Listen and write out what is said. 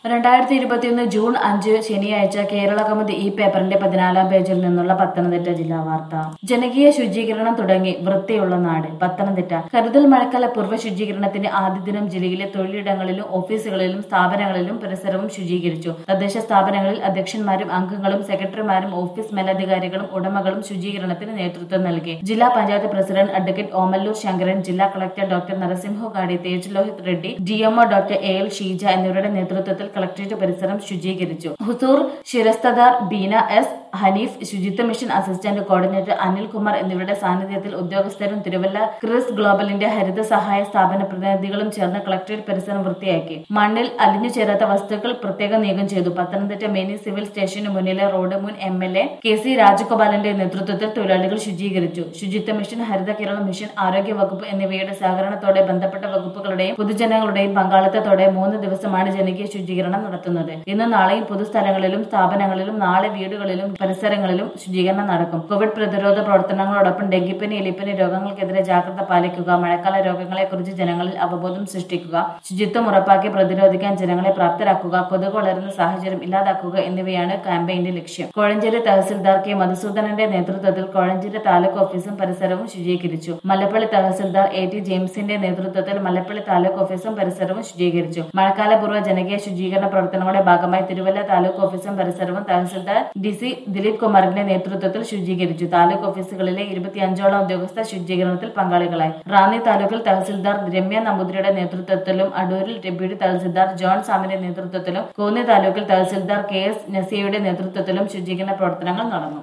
രണ്ടായിരത്തി ഇരുപത്തിയൊന്ന് ജൂൺ അഞ്ച് ശനിയാഴ്ച കേരള കൗമുദി ഈ പേപ്പറിന്റെ പതിനാലാം പേജിൽ നിന്നുള്ള പത്തനംതിട്ട ജില്ലാ വാർത്ത ജനകീയ ശുചീകരണം തുടങ്ങി വൃത്തിയുള്ള നാട് പത്തനംതിട്ട കരുതൽ മഴക്കാല പൂർവ്വ ശുചീകരണത്തിന്റെ ആദ്യ ദിനം ജില്ലയിലെ തൊഴിലിടങ്ങളിലും ഓഫീസുകളിലും സ്ഥാപനങ്ങളിലും പരിസരവും ശുചീകരിച്ചു തദ്ദേശ സ്ഥാപനങ്ങളിൽ അധ്യക്ഷന്മാരും അംഗങ്ങളും സെക്രട്ടറിമാരും ഓഫീസ് മേലധികാരികളും ഉടമകളും ശുചീകരണത്തിന് നേതൃത്വം നൽകി ജില്ലാ പഞ്ചായത്ത് പ്രസിഡന്റ് അഡ്വക്കേറ്റ് ഓമല്ലൂർ ശങ്കരൻ ജില്ലാ collector doctor Narasimhugari Tej Lohit Reddy DMO doctor A L Sheeja എന്നിവരുടെ നേതൃത്വത്തിൽ കളക്ടറേറ്റ് പരിസരം ശുചീകരിച്ചു ഹുസൂർ ശിരസ്തദാർ ബീന എസ് ഹനീഫ് ശുചിത്വ മിഷൻ അസിസ്റ്റന്റ് കോർഡിനേറ്റർ അനിൽകുമാർ എന്നിവരുടെ സാന്നിധ്യത്തിൽ ഉദ്യോഗസ്ഥരും തിരുവല്ല ക്രിസ് ഗ്ലോബലിന്റെ ഹരിത സഹായ സ്ഥാപന പ്രതിനിധികളും ചേർന്ന് കളക്ടറേറ്റ് പരിസരം വൃത്തിയാക്കി മണ്ണിൽ അലിഞ്ഞു ചേരാത്ത വസ്തുക്കൾ പ്രത്യേകം നീക്കം ചെയ്തു പത്തനംതിട്ട മിനി സിവിൽ സ്റ്റേഷന് മുന്നിലെ റോഡ് മുൻ M L A K C രാജഗോപാലന്റെ നേതൃത്വത്തിൽ തൊഴിലാളികൾ ശുചീകരിച്ചു ശുചിത്വ മിഷൻ ഹരിത കേരളം മിഷൻ ആരോഗ്യ വകുപ്പ് എന്നിവയുടെ സഹകരണത്തോടെ ബന്ധപ്പെട്ട വകുപ്പുകളുടെയും പൊതുജനങ്ങളുടെയും പങ്കാളിത്തത്തോടെ മൂന്ന് ദിവസമാണ് ജനകീയ ശുചീകരണം നടത്തുന്നത് ഇന്ന് നാളെയും പൊതുസ്ഥലങ്ങളിലും സ്ഥാപനങ്ങളിലും നാളെ വീടുകളിലും പരിസരങ്ങളിലും ശുചീകരണം നടക്കും കോവിഡ് പ്രതിരോധ പ്രവർത്തനങ്ങളോടൊപ്പം ഡെങ്കിപ്പനി എലിപ്പനി രോഗങ്ങൾക്കെതിരെ ജാഗ്രത പാലിക്കുക മഴക്കാല രോഗങ്ങളെക്കുറിച്ച് ജനങ്ങളിൽ അവബോധം സൃഷ്ടിക്കുക ശുചിത്വം ഉറപ്പാക്കി പ്രതിരോധിക്കാൻ ജനങ്ങളെ പ്രാപ്തരാക്കുക കൊതുക് വളരുന്ന സാഹചര്യം ഇല്ലാതാക്കുക എന്നിവയാണ് ക്യാമ്പയിന്റെ ലക്ഷ്യം കോഴഞ്ചേരി തഹസിൽദാർ കെ മധുസൂദനന്റെ നേതൃത്വത്തിൽ കോഴഞ്ചേരി താലൂക്ക് ഓഫീസും പരിസരവും ശുചീകരിച്ചു മലപ്പള്ളി തഹസിൽദാർ എ ടി ജെയിംസിന്റെ നേതൃത്വത്തിൽ മലപ്പള്ളി താലൂക്ക് ഓഫീസും പരിസരവും ശുചീകരിച്ചു മഴക്കാലപൂർവ്വ ജനകീയ ശുചീകരണ പ്രവർത്തനങ്ങളുടെ ഭാഗമായി തിരുവല്ല താലൂക്ക് ഓഫീസും പരിസരവും തഹസിൽദാർ ഡി സി ദിലീപ് കുമാറിന്റെ നേതൃത്വത്തിൽ ശുചീകരിച്ചു താലൂക്ക് ഓഫീസുകളിലെ ഇരുപത്തിയഞ്ചോളം ഉദ്യോഗസ്ഥർ ശുചീകരണത്തിൽ പങ്കാളികളായി റാന്നി താലൂക്കിൽ തഹസിൽദാർ രമ്യ നമ്പൂതിരിയുടെ നേതൃത്വത്തിലും അടൂരിൽ ഡെപ്യൂട്ടി തഹസിൽദാർ ജോൺ സാമിന്റെ നേതൃത്വത്തിലും കോന്നി താലൂക്കിൽ തഹസിൽദാർ കെ എസ് നസിയയുടെ നേതൃത്വത്തിലും ശുചീകരണ പ്രവർത്തനങ്ങൾ നടന്നു